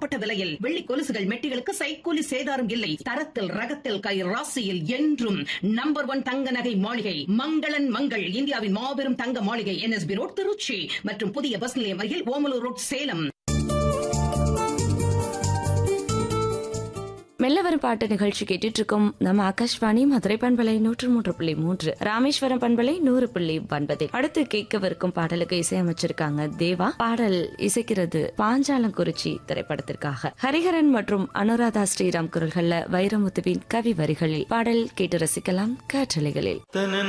குறைக்கப்பட்ட விலையில் வெள்ளி கொலுசுகள் மெட்டிகளுக்கு சைக்கூலி சேதாரம் இல்லை தரத்தில் ரகத்தில் கை ராசியில் என்றும் நம்பர் ஒன் தங்க நகை மாளிகை மங்களன் மங்கள் இந்தியாவின் மாபெரும் தங்க மாளிகை என்எஸ்பி ரோட் திருச்சி மற்றும் புதிய பஸ் நிலையம் அருகில் ஓமலூர் ரோட் சேலம் மெல்ல வரும் பாட்டு நிகழ்ச்சி கேட்டுட்டு இருக்கோம் நம்ம ஆகாஷ்வாணி மதுரை பண்பலை நூற்று மூன்று புள்ளி மூன்று ராமேஸ்வரம் பண்பலை நூறு புள்ளி ஒன்பது அடுத்து கேட்கவிருக்கும் பாடலுக்கு இசையமைச்சிருக்காங்க தேவா பாடல் இசைக்கிறது பாஞ்சாலங்குறிச்சி திரைப்படத்திற்காக ஹரிஹரன் மற்றும் அனுராதா ஸ்ரீராம் குரல்கள்ல வைரமுத்துவின் கவி வரிகளில் பாடல் கேட்டு ரசிக்கலாம் காற்றலைகளில்